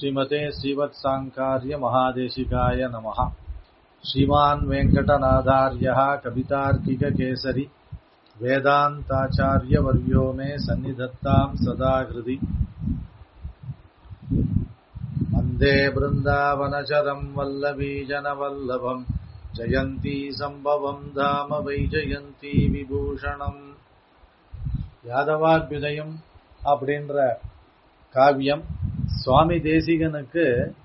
श्रीमते श्रीवत्साङ्कार्य महादेशिकाय नमः श्रीमान् वेङ्कटनाथार्यः कवितार्किककेसरि वेदान्ताचार्यवर्यो मे सन्निधत्ताम् सदा हृदि वन्दे बृन्दावनचरम् वल्लवीजनवल्लभम् जयन्ती सम्भवम् धाम वै जयन्ती விபூஷணம் யாதவாத்யுதயம் அப்படின்ற காவியம் சுவாமி தேசிகனுக்கு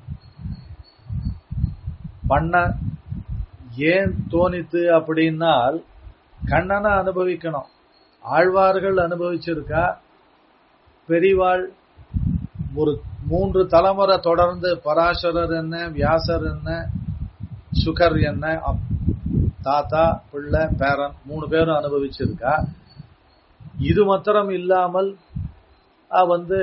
பண்ண ஏன் தோணித்து அப்படின்னால் கண்ணனை அனுபவிக்கணும் ஆழ்வார்கள் அனுபவிச்சிருக்கா பெரிவாள் ஒரு மூன்று தலைமுறை தொடர்ந்து பராசரர் என்ன வியாசர் என்ன சுகர் என்ன தாத்தா பிள்ளை பேரன் மூணு பேரும் அனுபவிச்சிருக்கா இது மாத்திரம் இல்லாமல் வந்து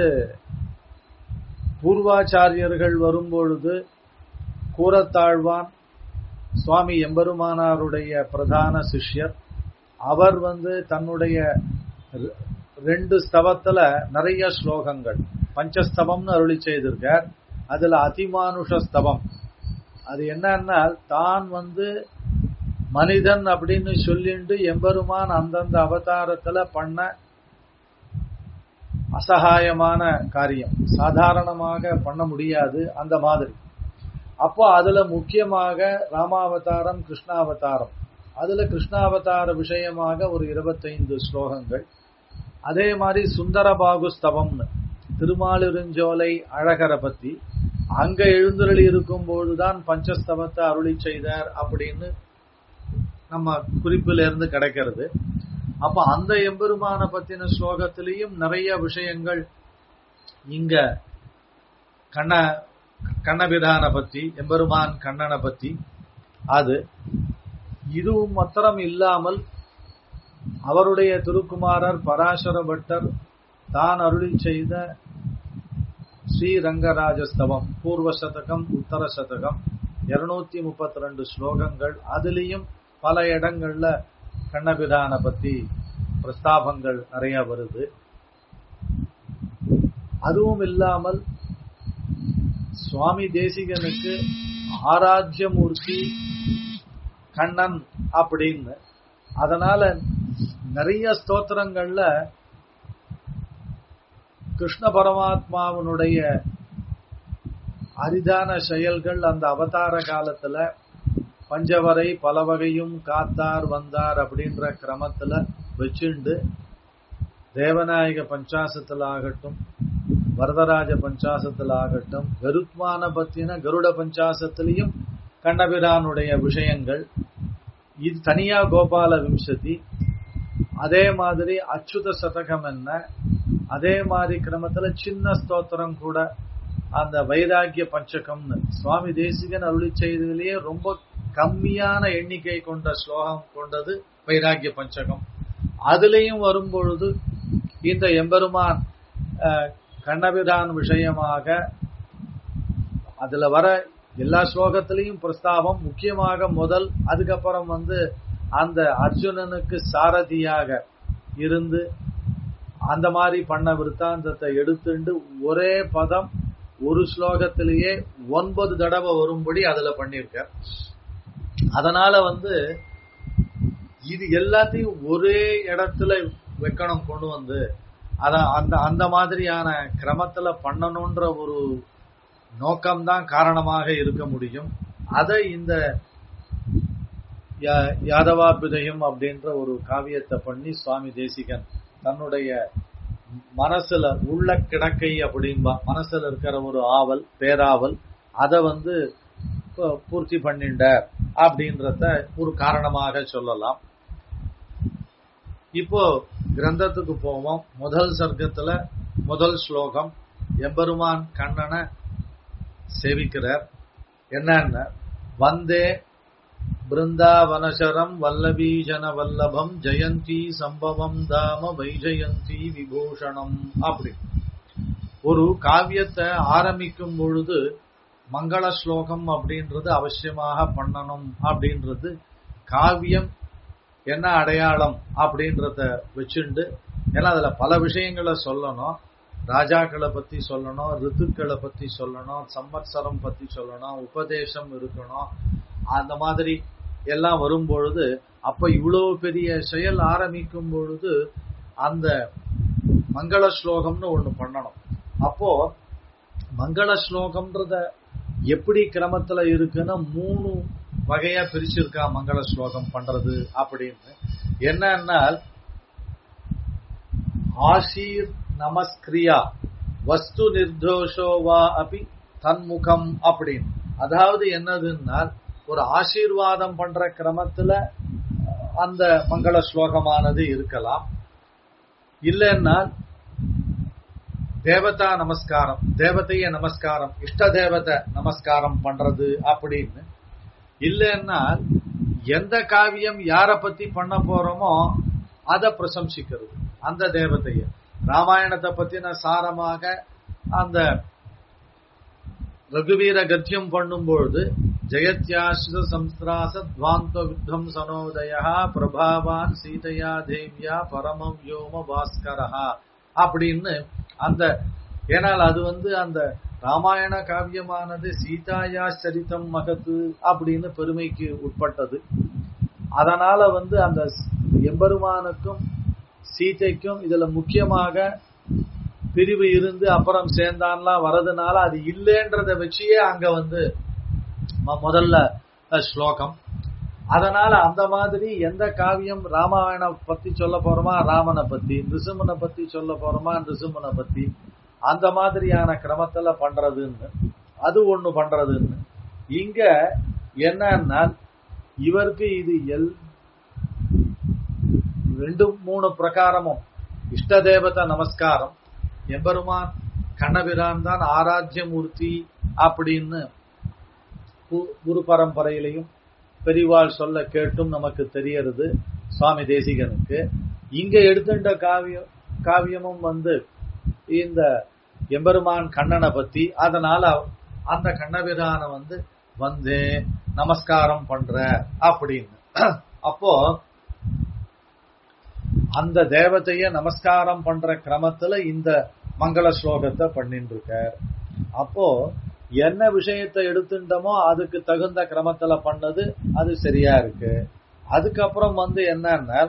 பூர்வாச்சாரியர்கள் வரும்பொழுது கூறத்தாழ்வான் சுவாமி எம்பெருமானாருடைய பிரதான சிஷ்யர் அவர் வந்து தன்னுடைய ரெண்டு ஸ்தவத்துல நிறைய ஸ்லோகங்கள் பஞ்சஸ்தவம்னு அருளி செய்திருக்கார் அதுல அதிமானுஷ ஸ்தவம் அது என்னன்னா தான் வந்து மனிதன் அப்படின்னு சொல்லிண்டு எம்பெருமான் அந்தந்த அவதாரத்துல பண்ண அசகாயமான காரியம் சாதாரணமாக பண்ண முடியாது அந்த மாதிரி அப்போ அதுல முக்கியமாக ராமாவதாரம் கிருஷ்ணாவதாரம் அதுல கிருஷ்ணாவதார விஷயமாக ஒரு இருபத்தைந்து ஸ்லோகங்கள் அதே மாதிரி சுந்தரபாகு ஸ்தவம்னு திருமாலிருஞ்சோலை அழகரை பத்தி அங்க எழுந்தருளி இருக்கும் போதுதான் பஞ்சஸ்தவத்தை அருளி செய்தார் அப்படின்னு நம்ம குறிப்பில இருந்து கிடைக்கிறது அப்ப அந்த எம்பெருமான பத்தின ஸ்லோகத்திலையும் நிறைய விஷயங்கள் இங்க கண்ண கண்ணபிரான பத்தி எம்பெருமான் கண்ணனை பத்தி அது இதுவும் மாத்திரம் இல்லாமல் அவருடைய திருக்குமாரர் பராசர பட்டர் தான் அருளி செய்த ஸ்ரீரங்கராஜஸ்தவம் பூர்வ சதகம் உத்தர சதகம் இருநூத்தி முப்பத்தி ரெண்டு ஸ்லோகங்கள் அதுலேயும் பல இடங்கள்ல கண்ணபிரான பத்தி பிரஸ்தாபங்கள் நிறைய வருது அதுவும் இல்லாமல் சுவாமி தேசிகனுக்கு ஆராத்தியமூர்த்தி கண்ணன் அப்படின்னு அதனால நிறைய ஸ்தோத்திரங்கள்ல கிருஷ்ண பரமாத்மாவனுடைய அரிதான செயல்கள் அந்த அவதார காலத்துல பஞ்சவரை பல வகையும் காத்தார் வந்தார் அப்படின்ற கிரமத்துல வச்சுண்டு தேவநாயக பஞ்சாசத்துல ஆகட்டும் வரதராஜ பஞ்சாசத்துல ஆகட்டும் கருத்மான பத்தின கருட பஞ்சாசத்திலையும் கண்ணபிரானுடைய விஷயங்கள் இது தனியா கோபால விம்சதி அதே மாதிரி அச்சுத சதகம் என்ன அதே மாதிரி கிரமத்துல சின்ன ஸ்தோத்திரம் கூட அந்த வைராகிய பஞ்சகம்னு சுவாமி தேசிகன் அருளி செய்ததிலேயே ரொம்ப கம்மியான எண்ணிக்கை கொண்ட ஸ்லோகம் கொண்டது வைராகிய பஞ்சகம் அதுலேயும் வரும்பொழுது இந்த எம்பெருமான் கண்ணபிரான் விஷயமாக அதுல வர எல்லா ஸ்லோகத்திலையும் பிரஸ்தாபம் முக்கியமாக முதல் அதுக்கப்புறம் வந்து அந்த அர்ஜுனனுக்கு சாரதியாக இருந்து அந்த மாதிரி பண்ண விற்த்தாந்தத்தை எடுத்துண்டு ஒரே பதம் ஒரு ஸ்லோகத்திலேயே ஒன்பது தடவை வரும்படி அதுல பண்ணிருக்க அதனால வந்து இது எல்லாத்தையும் ஒரே இடத்துல வைக்கணும் கொண்டு வந்து அத அந்த அந்த மாதிரியான கிரமத்துல பண்ணணும்ன்ற ஒரு நோக்கம்தான் காரணமாக இருக்க முடியும் அதை இந்த யாதவாபிதயம் அப்படின்ற ஒரு காவியத்தை பண்ணி சுவாமி தேசிகன் தன்னுடைய மனசுல உள்ள கிடக்கை அப்படின்பா மனசுல இருக்கிற ஒரு ஆவல் பேராவல் அதை வந்து பூர்த்தி பண்ணிண்ட அப்படின்றத ஒரு காரணமாக சொல்லலாம் இப்போ கிரந்தத்துக்கு போவோம் முதல் சர்க்கத்துல முதல் ஸ்லோகம் எம்பெருமான் கண்ணனை சேவிக்கிறார் என்னன்னா வந்தே பிருந்தாவனசரம் வல்லபீஜன வல்லபம் ஜெயந்தி சம்பவம் தாம வைஜயந்தி விபூஷணம் அப்படி ஒரு காவியத்தை ஆரம்பிக்கும் பொழுது மங்கள ஸ்லோகம் அப்படின்றது அவசியமாக பண்ணணும் அப்படின்றது காவியம் என்ன அடையாளம் அப்படின்றத வச்சுண்டு ஏன்னா அதுல பல விஷயங்களை சொல்லணும் ராஜாக்களை பத்தி சொல்லணும் ரித்துக்களை பத்தி சொல்லணும் சம்மத்சரம் பத்தி சொல்லணும் உபதேசம் இருக்கணும் அந்த மாதிரி எல்லாம் வரும் பொழுது அப்ப இவ்வளவு பெரிய செயல் ஆரம்பிக்கும் பொழுது அந்த மங்கள ஸ்லோகம்னு ஒண்ணு பண்ணணும் அப்போ மங்கள ஸ்லோகம்ன்றத எப்படி கிரமத்துல இருக்குன்னா மூணு வகையா பிரிச்சிருக்கா மங்கள ஸ்லோகம் பண்றது அப்படின்னு என்னன்னா ஆசீர் நமஸ்கிரியா வஸ்து நிர்தோஷோ வா அபி தன்முகம் அப்படின்னு அதாவது என்னதுன்னா ஒரு ஆசீர்வாதம் பண்ற கிரமத்துல அந்த மங்கள ஸ்லோகமானது இருக்கலாம் இல்லைன்னா தேவதா நமஸ்காரம் தேவதைய நமஸ்காரம் இஷ்ட தேவதை நமஸ்காரம் பண்றது அப்படின்னு இல்லைன்னா எந்த காவியம் யார பத்தி பண்ண போறோமோ அதை பிரசம்சிக்கிறது அந்த தேவதைய ராமாயணத்தை பத்தின சாரமாக அந்த ரகுவீர கத்தியம் பண்ணும்பொழுது ஜெயத்யாஸ்ர சம்ஸ்திராச துவாந்த வித்வம் சனோதயா பிரபாவான் சீதையா தேவியா பரமம் யோம பாஸ்கரஹா அப்படின்னு அந்த ஏனால் அது வந்து அந்த ராமாயண காவியமானது சீதாயா சரித்தம் மகத்து அப்படின்னு பெருமைக்கு உட்பட்டது அதனால வந்து அந்த எம்பெருமானுக்கும் சீதைக்கும் இதுல முக்கியமாக பிரிவு இருந்து அப்புறம் சேர்ந்தான்லாம் வரதுனால அது இல்லைன்றத வச்சியே அங்க வந்து முதல்ல ஸ்லோகம் அதனால அந்த மாதிரி எந்த காவியம் ராமாயண பத்தி சொல்ல போறோமா ராமனை பத்தி நிருசிம்மனை பத்தி சொல்ல போறோமா நிருசிம்மனை பத்தி அந்த மாதிரியான கிரமத்துல பண்றதுன்னு அது ஒண்ணு பண்றதுன்னு இங்க என்னன்னா இவருக்கு இது எல் ரெண்டு மூணு பிரகாரமும் இஷ்ட தேவத நமஸ்காரம் எம்பெருமான் கண்ணபிரான் தான் ஆராத்திய மூர்த்தி அப்படின்னு குரு பரம்பரையிலையும் பெரிவாள் சொல்ல கேட்டும் நமக்கு தெரியறது சுவாமி தேசிகனுக்கு இங்க எடுத்துட்ட காவியம் காவியமும் வந்து இந்த எம்பெருமான் கண்ணனை பத்தி அதனால அந்த கண்ணபிரான வந்து வந்து நமஸ்காரம் பண்ற அப்படின்னு அப்போ அந்த தேவதைய நமஸ்காரம் பண்ற கிரமத்துல இந்த மங்கள ஸ்லோகத்தை பண்ணிட்டு இருக்கார் அப்போ என்ன விஷயத்தை எடுத்துட்டோமோ அதுக்கு தகுந்த கிரமத்துல பண்ணது அது சரியா இருக்கு அதுக்கப்புறம் வந்து என்னன்னா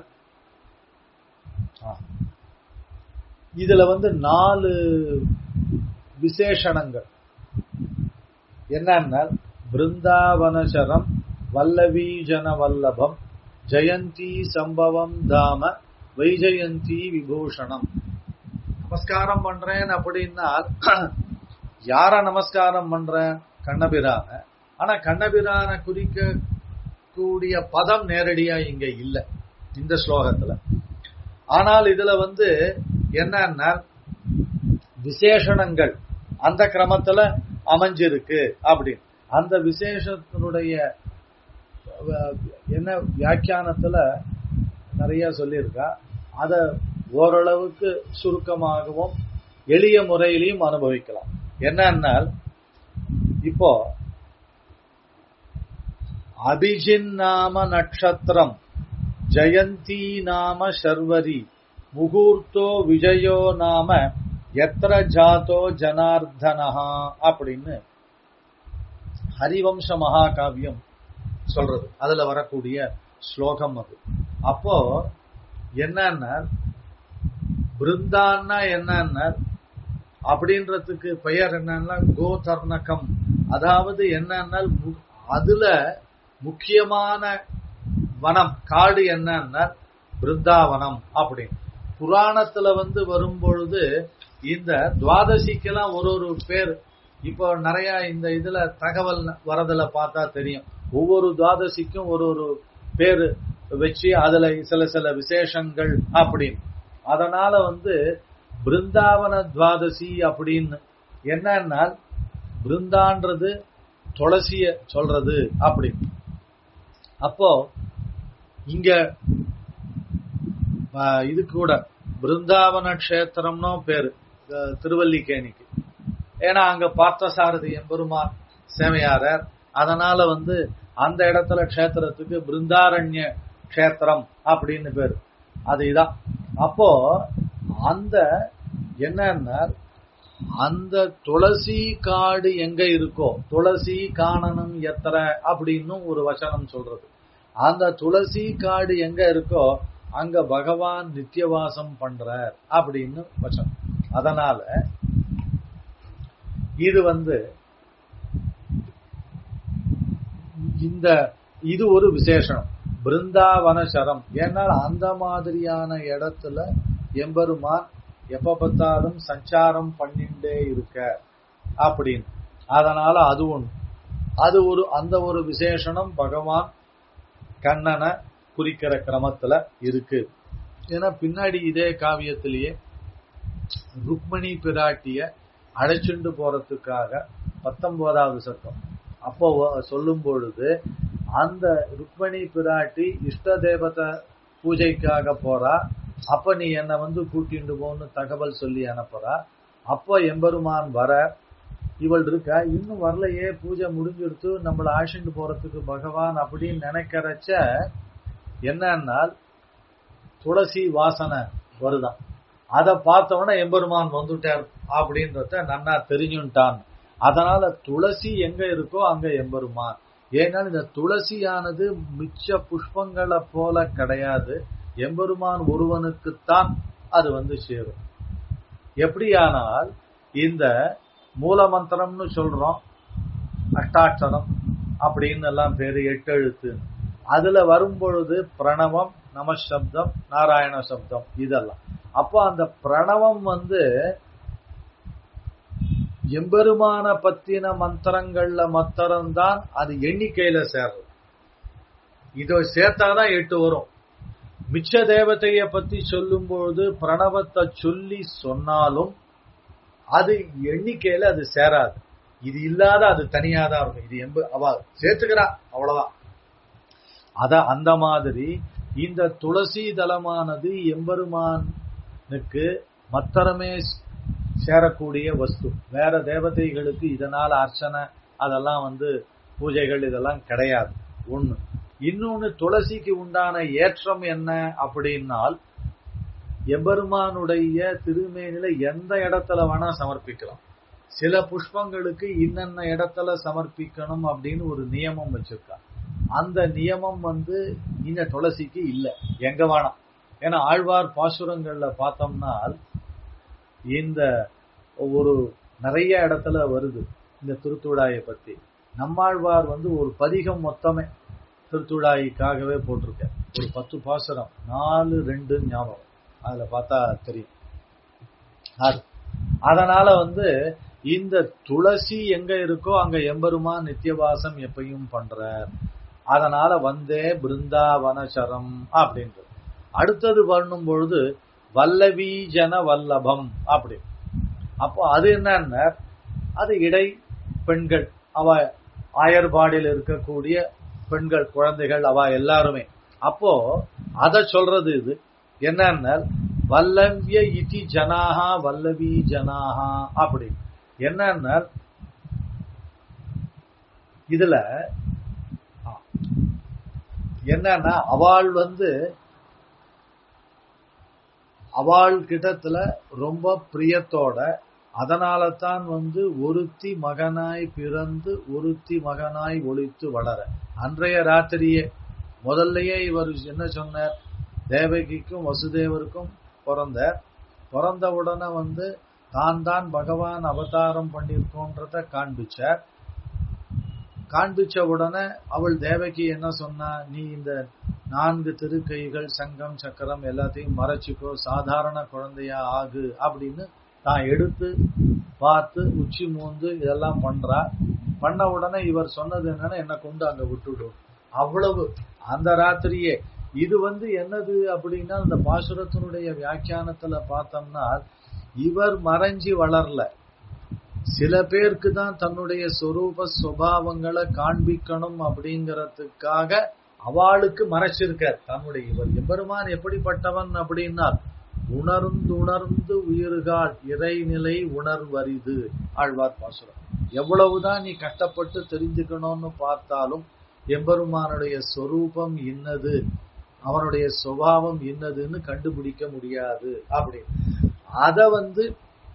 இதுல வந்து நாலு விசேஷணங்கள் என்னன்னா பிருந்தாவனசரம் வல்லவீஜன வல்லபம் ஜெயந்தி சம்பவம் தாம வைஜெயந்தி விபூஷணம் நமஸ்காரம் பண்றேன் அப்படின்னா யார நமஸ்காரம் பண்ற கண்ணபிரான ஆனா கண்ணபிரான குறிக்க கூடிய பதம் நேரடியா இங்க இல்ல இந்த ஸ்லோகத்துல ஆனால் இதுல வந்து என்னன்னா விசேஷணங்கள் அந்த கிரமத்துல அமைஞ்சிருக்கு அப்படின்னு அந்த விசேஷத்தினுடைய என்ன வியாக்கியானத்துல நிறைய சொல்லியிருக்கா அத ஓரளவுக்கு சுருக்கமாகவும் எளிய முறையிலையும் அனுபவிக்கலாம் என்னன்னால் இப்போ அபிஜின் நாம நட்சத்திரம் ஜெயந்தி நாம சர்வரி முகூர்த்தோ விஜயோ நாம எத்திர ஜாதோ ஜனார்தனஹா அப்படின்னு ஹரிவம்ச மகாகாவியம் சொல்றது அதுல வரக்கூடிய ஸ்லோகம் அது அப்போ என்னன்னா பிருந்தான்னா என்னன்னா அப்படின்றதுக்கு பெயர் என்னன்னா கோதர்ணகம் அதாவது என்னன்னா அதுல முக்கியமான வனம் காடு என்னன்னா பிருந்தாவனம் அப்படின்னு புராணத்துல வந்து வரும் பொழுது இந்த துவாதசிக்கெல்லாம் ஒரு ஒரு பேர் இப்போ நிறைய இந்த இதுல தகவல் வரதுல பார்த்தா தெரியும் ஒவ்வொரு துவாதசிக்கும் ஒரு ஒரு பேரு வச்சு அதுல சில சில விசேஷங்கள் அப்படின்னு அதனால வந்து பிருந்தாவன துவாதசி அப்படின்னு என்னன்னா பிருந்தான்றது துளசிய சொல்றது அப்படின்னு அப்போ இங்க இது கூட பிருந்தாவன கஷேத்திரம்னு பேரு திருவல்லிக்கேணிக்கு ஏன்னா அங்க பார்த்தசாரதி எம்பெருமான் சேவையாரர் அதனால வந்து அந்த இடத்துல கஷேத்திரத்துக்கு பிருந்தாரண்ய கஷேத்திரம் அப்படின்னு பேரு அது இதான் அப்போ அந்த என்னன்னா அந்த துளசி காடு எங்க இருக்கோ துளசி காணனம் எத்தர அப்படின்னு ஒரு வசனம் சொல்றது அந்த துளசி காடு எங்க இருக்கோ அங்க பகவான் நித்தியவாசம் பண்றார் அப்படின்னு வசனம் அதனால இது வந்து இந்த இது ஒரு விசேஷம் பிருந்தாவன சரம் ஏன்னா அந்த மாதிரியான இடத்துல எம்பெருமான் எப்ப பார்த்தாலும் சஞ்சாரம் பண்ணிண்டே இருக்க அப்படின்னு அதனால அது ஒண்ணு அது ஒரு அந்த ஒரு விசேஷனம் பகவான் கண்ணனை குறிக்கிற கிரமத்துல இருக்கு ஏன்னா பின்னாடி இதே காவியத்திலேயே ருக்மணி பிராட்டிய அழைச்சுண்டு போறதுக்காக பத்தொன்பதாவது சட்டம் அப்போ சொல்லும் பொழுது அந்த ருக்மணி பிராட்டி இஷ்ட தேவத பூஜைக்காக போறா அப்ப நீ என்ன வந்து கூட்டிண்டு போன்னு தகவல் சொல்லி அனுப்புறா அப்போ எம்பெருமான் வர இவள் இருக்கா இன்னும் வரலையே பூஜை முடிஞ்சிடுத்து நம்மளை ஆஷிண்டு போறதுக்கு பகவான் அப்படின்னு நினைக்கிறச்ச என்னன்னா துளசி வாசனை வருதான் அதை பார்த்தவொடனே எம்பெருமான் வந்துட்டார் அப்படின்றத நன்னா தெரிஞ்சுட்டான் அதனால துளசி எங்க இருக்கோ அங்க எம்பெருமான் ஏன்னா இந்த துளசியானது மிச்ச புஷ்பங்களை போல கிடையாது எம்பெருமான் ஒருவனுக்குத்தான் அது வந்து சேரும் எப்படியானால் இந்த மூல மந்திரம்னு சொல்றோம் அஷ்டாட்சரம் அப்படின்னு எல்லாம் பேரு எட்டு எழுத்து அதுல வரும் பொழுது பிரணவம் நமசப்தம் நாராயண சப்தம் இதெல்லாம் அப்போ அந்த பிரணவம் வந்து எம்பெருமான பத்தின மந்திரங்கள்ல மத்திரம்தான் அது எண்ணிக்கையில சேர்றது இதை சேர்த்தாதான் எட்டு வரும் மிச்ச தேவதைய பத்தி சொல்லும் பொழுது பிரணவத்தை சொல்லி சொன்னாலும் அது எண்ணிக்கையில அது சேராது இது இல்லாத அது தனியாதான் இருக்கும் இது எம்ப அவ சேர்த்துக்கிறா அவ்வளவுதான் அத அந்த மாதிரி இந்த துளசி தலமானது எம்பெருமானுக்கு மத்தரமே சேரக்கூடிய வஸ்து வேற தேவதைகளுக்கு இதனால அர்ச்சனை அதெல்லாம் வந்து பூஜைகள் இதெல்லாம் கிடையாது ஒண்ணு இன்னொன்னு துளசிக்கு உண்டான ஏற்றம் என்ன அப்படின்னால் எபெருமானுடைய திருமேனில எந்த இடத்துல வேணா சமர்ப்பிக்கலாம் சில புஷ்பங்களுக்கு இன்னென்ன இடத்துல சமர்ப்பிக்கணும் அப்படின்னு ஒரு நியமம் வச்சிருக்கா அந்த நியமம் வந்து இந்த துளசிக்கு இல்ல எங்க வேணாம் ஏன்னா ஆழ்வார் பாசுரங்கள்ல பார்த்தோம்னா இந்த ஒரு நிறைய இடத்துல வருது இந்த திருத்துழாயை பத்தி நம்மாழ்வார் வந்து ஒரு பதிகம் மொத்தமே திருத்துழாய்க்காகவே போட்டிருக்க ஒரு பத்து பாசுரம் நாலு ரெண்டு ஞாபகம் அதுல பார்த்தா தெரியும் அது அதனால வந்து இந்த துளசி எங்க இருக்கோ அங்க எம்பெருமான் நித்தியவாசம் எப்பயும் பண்ற அதனால வந்தே பிருந்தாவனசரம் அப்படின்றது அடுத்தது பண்ணும் பொழுது வல்லவி ஜன வல்லபம் அப்படி அப்போ அது என்னன்னா அது இடை பெண்கள் அவ ஆயர்பாடியில் இருக்கக்கூடிய பெண்கள் குழந்தைகள் அவ எல்லாருமே அப்போ அத சொல்றது இது என்னன்னா வல்லவிய இதி ஜனாகா வல்லவி ஜனாகா அப்படி என்னன்னா இதுல என்னன்னா அவள் வந்து அவள் கிட்டத்துல ரொம்ப பிரியத்தோட அதனால தான் வந்து ஒருத்தி மகனாய் பிறந்து ஒருத்தி மகனாய் ஒழித்து வளர அன்றைய ராத்திரியே முதல்லயே இவர் என்ன சொன்னார் தேவகிக்கும் வசுதேவருக்கும் பிறந்த பிறந்த உடனே வந்து தான் தான் பகவான் அவதாரம் பண்ணிருக்கோன்றத காண்பிச்சார் காண்பிச்ச உடனே அவள் தேவகி என்ன சொன்னா நீ இந்த நான்கு திருக்கைகள் சங்கம் சக்கரம் எல்லாத்தையும் மறைச்சிக்கோ சாதாரண குழந்தையா ஆகு அப்படின்னு தான் எடுத்து பார்த்து உச்சி மூந்து இதெல்லாம் பண்றா பண்ண உடனே இவர் சொன்னது என்னன்னா என்ன கொண்டு அங்க விட்டுடும் அவ்வளவு அந்த ராத்திரியே இது வந்து என்னது அப்படின்னா அந்த பாசுரத்தினுடைய வியாக்கியானத்துல பார்த்தோம்னா இவர் மறைஞ்சி வளரல சில பேருக்கு தான் தன்னுடைய சொரூப சுபாவங்களை காண்பிக்கணும் அப்படிங்கறதுக்காக அவளுக்கு மறைச்சிருக்கார் தன்னுடைய இவர் எம்பெருமான் எப்படிப்பட்டவன் அப்படின்னா உணர்ந்து உணர்ந்து உயிர்கால் இறைநிலை உணர்வரிது ஆழ்வார் பாசுரம் எவ்வளவுதான் நீ கஷ்டப்பட்டு தெரிஞ்சுக்கணும்னு பார்த்தாலும் எம்பெருமானுடைய சொரூபம் இன்னது அவனுடைய சுபாவம் இன்னதுன்னு கண்டுபிடிக்க முடியாது அப்படின்னு அத வந்து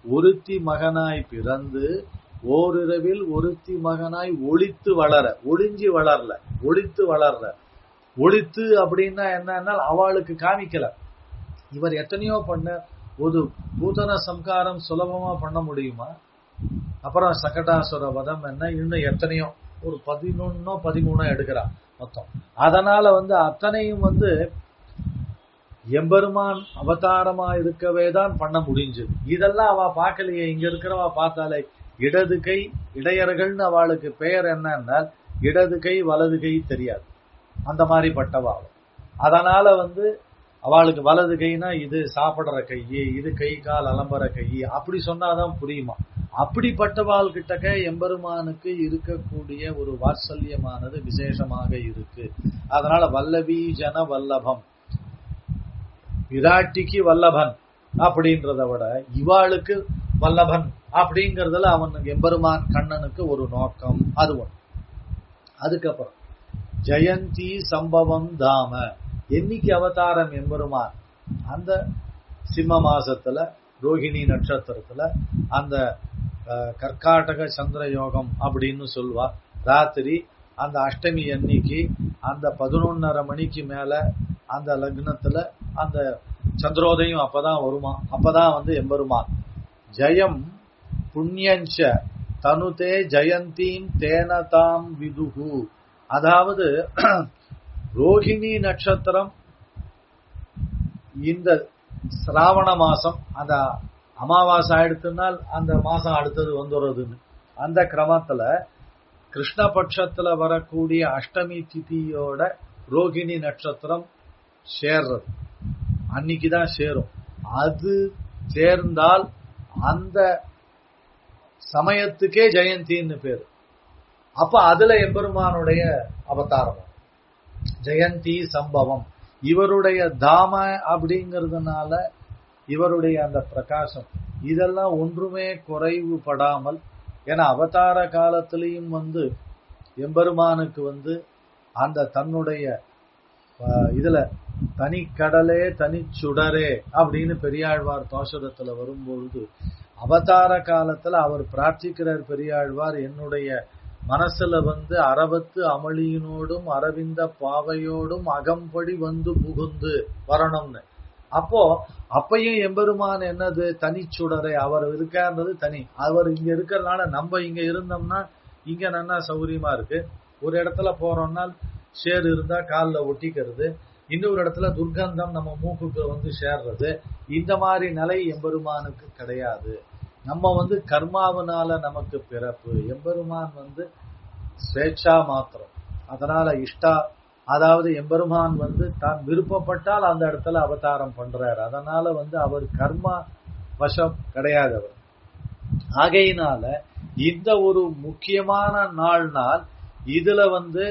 ஒருத்தி மகனாய் பிறந்து ஓரிரவில் ஒருத்தி மகனாய் ஒளித்து வளர ஒளிஞ்சி வளரல ஒளித்து வளரல ஒளித்து அப்படின்னா என்னன்னா அவளுக்கு காமிக்கல இவர் எத்தனையோ பண்ண ஒரு பூதன சம்காரம் சுலபமா பண்ண முடியுமா அப்புறம் சகடாசுர வதம் என்ன இன்னும் எத்தனையோ ஒரு பதினொன்னோ பதிமூணோ எடுக்கிறா மொத்தம் அதனால வந்து அத்தனையும் வந்து எம்பெருமான் அவதாரமா இருக்கவே தான் பண்ண முடிஞ்சது இதெல்லாம் அவ பார்க்கலையே இங்க இருக்கிறவா பார்த்தாலே இடது கை இடையர்கள்னு அவளுக்கு பெயர் என்னன்னா இடது கை வலது கை தெரியாது அந்த மாதிரி பட்டவா அவள். அதனால வந்து அவளுக்கு வலது கைனா இது சாப்பிடுற கை இது கை கால் அலம்புற கை அப்படி சொன்னாதான் புரியுமா அப்படிப்பட்டவாள் கிட்டக்க எம்பெருமானுக்கு இருக்கக்கூடிய ஒரு வாத்சல்யமானது விசேஷமாக இருக்கு அதனால வல்லவி ஜன வல்லபம் விராட்டிக்கு வல்லபன் அப்படின்றத விட இவாளுக்கு வல்லபன் அப்படிங்கறதுல அவனுக்கு எம்பெருமான் கண்ணனுக்கு ஒரு நோக்கம் அது ஒண்ணு அதுக்கப்புறம் ஜெயந்தி சம்பவம் தாம என்னைக்கு அவதாரம் எம்பெருமான் அந்த சிம்ம மாசத்துல ரோஹிணி நட்சத்திரத்துல அந்த அஹ், கர்க்காடக சந்திர யோகம் அப்படின்னு சொல்வா ராத்திரி அந்த அஷ்டமி அன்னைக்கு அந்த பதினொன்னரை மணிக்கு மேல அந்த லக்னத்துல அந்த சந்திரோதயம் அப்பதான் வருமா அப்பதான் வந்து எம்பெருமான் ஜெயம் புண்ணியஞ்ச தனுதே ஜெயந்தீம் தேனதாம் விதுகு அதாவது ரோஹிணி நட்சத்திரம் இந்த சிராவண மாசம் அந்த அமாவாசை ஆயிடுத்துனால் அந்த மாசம் அடுத்தது வந்துடுறதுன்னு அந்த கிரமத்துல கிருஷ்ணபட்சத்துல வரக்கூடிய அஷ்டமி திதியோட ரோகிணி நட்சத்திரம் சேர்றது அன்னைக்குதான் சேரும் அது சேர்ந்தால் அந்த சமயத்துக்கே ஜெயந்தின்னு பேரு அப்ப அதுல எம்பெருமானுடைய அவதாரம் ஜெயந்தி சம்பவம் இவருடைய தாம அப்படிங்கிறதுனால இவருடைய அந்த பிரகாசம் இதெல்லாம் ஒன்றுமே குறைவுபடாமல் ஏன்னா அவதார காலத்திலையும் வந்து எம்பெருமானுக்கு வந்து அந்த தன்னுடைய அஹ், இதுல தனிக்கடலே தனிச்சுடரே அப்படின்னு பெரியாழ்வார் தோஷரத்துல வரும்பொழுது அவதார காலத்துல அவர் பிரார்த்திக்கிறார் பெரியாழ்வார் என்னுடைய மனசுல வந்து அரவத்து அமளியினோடும் அரவிந்த பாவையோடும் அகம்படி வந்து புகுந்து வரணும்னு அப்போ அப்பையும் எம்பெருமான் என்னது தனிச்சுடரை அவர் இருக்கான்றது தனி அவர் இங்க இருக்கிறதுனால நம்ம இங்க இருந்தோம்னா இங்க நல்லா சௌகரியமா இருக்கு ஒரு இடத்துல போறோம்னா சேர் இருந்தா காலில் ஒட்டிக்கிறது இன்னொரு இடத்துல துர்கந்தம் நம்ம மூக்குக்கு வந்து சேர்றது இந்த மாதிரி நிலை எம்பெருமானுக்கு கிடையாது நம்ம வந்து கர்மாவனால நமக்கு பிறப்பு எம்பெருமான் வந்து ஸ்வேச்சா மாத்திரம் அதனால இஷ்டா அதாவது எம்பெருமான் வந்து தான் விருப்பப்பட்டால் அந்த இடத்துல அவதாரம் பண்றாரு அதனால வந்து அவர் கர்மா வசம் கிடையாது அவர் ஆகையினால இந்த ஒரு முக்கியமான நாள் நாள் இதுல வந்து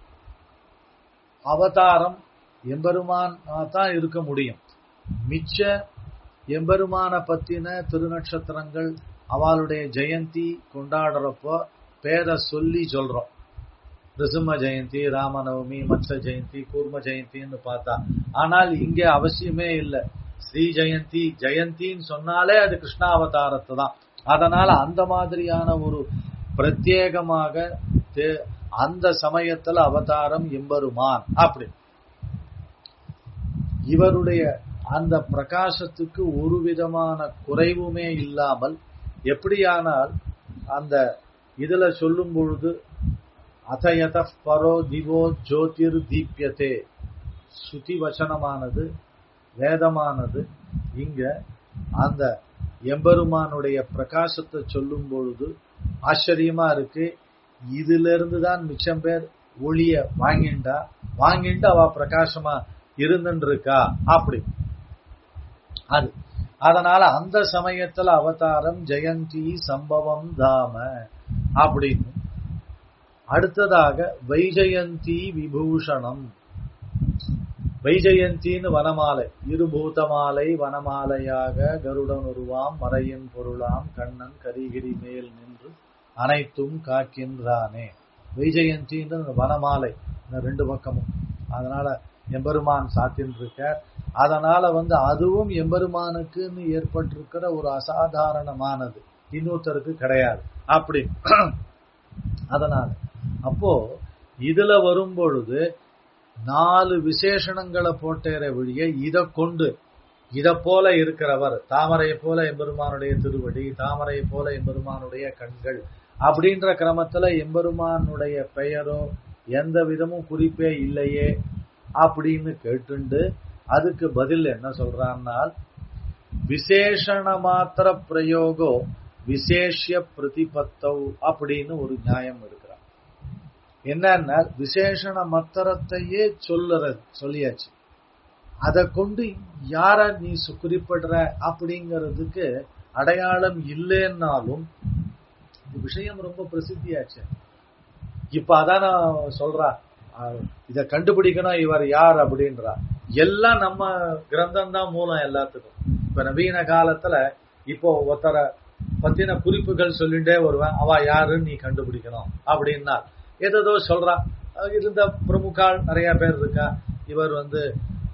அவதாரம் எம்பெருமான் தான் இருக்க முடியும் மிச்ச எம்பெருமான பத்தின திருநட்சத்திரங்கள் அவளுடைய ஜெயந்தி கொண்டாடுறப்போ பேரை சொல்லி சொல்றோம் ரிசும ஜெயந்தி ராமநவமி மத்ச ஜெயந்தி கூர்ம ஜெயந்தின்னு பார்த்தா ஆனால் இங்க அவசியமே இல்லை ஸ்ரீ ஜெயந்தி ஜெயந்தின்னு சொன்னாலே அது கிருஷ்ணாவதாரத்தை தான் அதனால அந்த மாதிரியான ஒரு பிரத்யேகமாக தே- அந்த சமயத்துல அவதாரம் எம்பெருமான் அப்படி இவருடைய அந்த பிரகாசத்துக்கு ஒரு விதமான குறைவுமே இல்லாமல் எப்படியானால் அந்த இதுல சொல்லும் பொழுது அதயத பரோ திவோ ஜோதிர் தீப்யதே சுதி வச்சனமானது வேதமானது இங்க அந்த எம்பெருமானுடைய பிரகாசத்தை சொல்லும் பொழுது ஆச்சரியமா இருக்கு இதுல இருந்து தான் மிச்சம் பேர் ஒளிய வாங்கிண்டா வாங்கிட்டு அவ பிரகாசமா இருந்துட்டு இருக்கா அப்படி அது அதனால அந்த சமயத்துல அவதாரம் ஜெயந்தி சம்பவம் தாம அப்படின்னு அடுத்ததாக வைஜெயந்தி விபூஷணம் வைஜெயந்தின்னு வனமாலை இருபூதமாலை வனமாலையாக கருடன் உருவாம் மறையின் பொருளாம் கண்ணன் கரிகிரி மேல் நின்று அனைத்தும் காக்கின்றானே வைஜெயந்தின்ற வனமாலை இந்த ரெண்டு பக்கமும் அதனால எம்பெருமான் சாத்தின் இருக்கார் அதனால வந்து அதுவும் எம்பெருமானுக்குன்னு ஏற்பட்டிருக்கிற ஒரு அசாதாரணமானது இன்னொருத்தருக்கு கிடையாது அப்படி அதனால அப்போ இதுல வரும் பொழுது நாலு விசேஷணங்களை போட்டேற வழிய இதை கொண்டு இத போல இருக்கிறவர் தாமரையை போல எம்பெருமானுடைய திருவடி தாமரையை போல எம்பெருமானுடைய கண்கள் அப்படின்ற கிரமத்துல எம்பெருமானுடைய பெயரோ எந்த விதமும் குறிப்பே இல்லையே அப்படின்னு கேட்டுண்டு அதுக்கு பதில் என்ன சொல்றான்னால் விசேஷண மாத்திர பிரயோகோ விசேஷ பிரதிபத்தவ் அப்படின்னு ஒரு நியாயம் இருக்கிறார் என்னன்னா விசேஷண மத்திரத்தையே சொல்லுறது சொல்லியாச்சு அதை கொண்டு யார நீ குறிப்பிடுற அப்படிங்கிறதுக்கு அடையாளம் இல்லைன்னாலும் விஷயம் ரொம்ப பிரசித்தியாச்சு இப்ப அதான் நான் சொல்றா இத கண்டுபிடிக்கணும் இவர் யார் அப்படின்றா எல்லாம் நம்ம கிரந்தம் தான் மூலம் எல்லாத்துக்கும் இப்ப நவீன காலத்துல இப்போ ஒருத்தர பத்தின குறிப்புகள் சொல்லிட்டே வருவேன் அவ யாருன்னு நீ கண்டுபிடிக்கணும் அப்படின்னா ஏதோ சொல்றா இருந்த பிரமுகால் நிறைய பேர் இருக்கா இவர் வந்து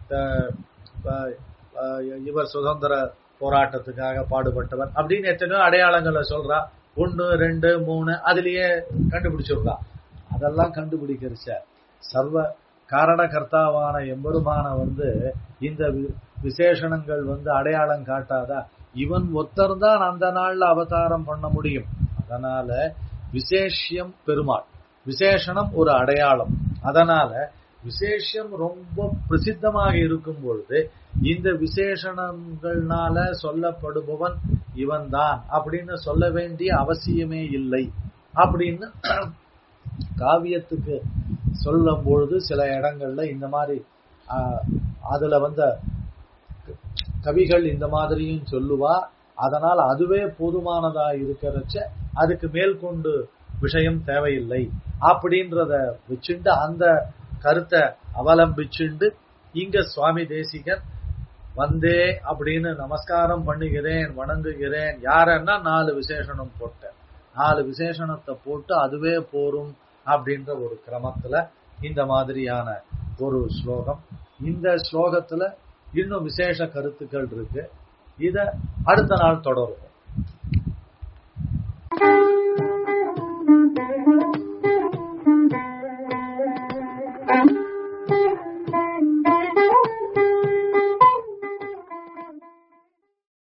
இவர் சுதந்திர போராட்டத்துக்காக பாடுபட்டவர் அப்படின்னு எத்தனையோ அடையாளங்களை சொல்றா ஒன்னு ரெண்டு மூணு அதுலயே கண்டுபிடிச்சிடுறா அதெல்லாம் கண்டுபிடிக்கிறச்ச சர்வ காரணகர்த்தாவான எம்பெருமான வந்து இந்த விசேஷணங்கள் வந்து அடையாளம் காட்டாதா இவன் ஒத்தர் தான் அந்த நாள்ல அவதாரம் பண்ண முடியும் அதனால விசேஷம் பெருமாள் விசேஷணம் ஒரு அடையாளம் அதனால விசேஷம் ரொம்ப பிரசித்தமாக இருக்கும் பொழுது இந்த விசேஷணங்கள்னால சொல்லப்படுபவன் இவன் தான் அப்படின்னு சொல்ல வேண்டிய அவசியமே இல்லை அப்படின்னு காவியத்துக்கு சொல்லும் பொழுது சில இடங்கள்ல இந்த மாதிரி அதுல வந்த கவிகள் இந்த மாதிரியும் சொல்லுவா அதனால் அதுவே போதுமானதா இருக்கிறச்ச அதுக்கு மேற்கொண்டு விஷயம் தேவையில்லை அப்படின்றத வச்சுண்டு அந்த கருத்தை அவலம்பிச்சுண்டு இங்க சுவாமி தேசிகன் வந்தே அப்படின்னு நமஸ்காரம் பண்ணுகிறேன் வணங்குகிறேன் யாரன்னா நாலு விசேஷனம் போட்டேன் நாலு விசேஷணத்தை போட்டு அதுவே போரும் அப்படின்ற ஒரு கிரமத்துல இந்த மாதிரியான ஒரு ஸ்லோகம் இந்த ஸ்லோகத்துல இன்னும் விசேஷ கருத்துக்கள் இருக்கு இத அடுத்த நாள் தொடரும்